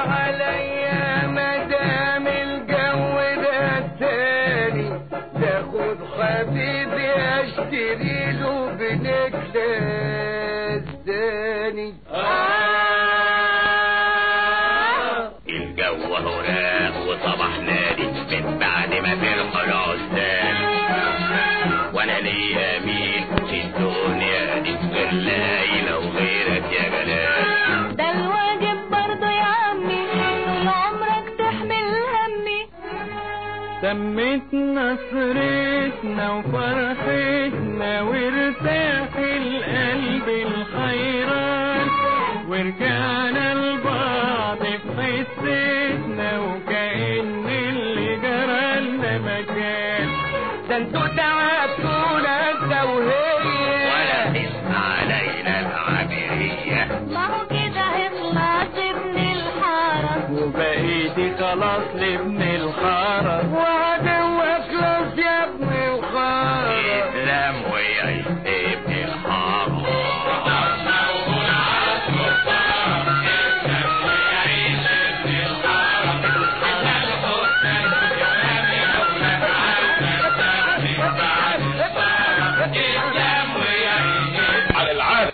عليا مدام الجو ده التاني تاخد حبيبي اشتري له بنكلة تاني الجو هو راق وصباح نادي من بعد ما فرحوا العزال وانا ليا مين في الدنيا دي غير ليلى وغيرك يا جلال ده الواجب برضه يا عمي طول عمرك تحمل همي تمت نصرتنا وفرحتنا وارتاح القلب الحيران ورجعنا لبعض في حسيتنا وكأن اللي جرالنا مكان ده انتوا تعبتونا انت وهي ولا تسمع ليلى العبرية ما هو كده هيطلع ابن الحارة وبقيتي خلاص لابن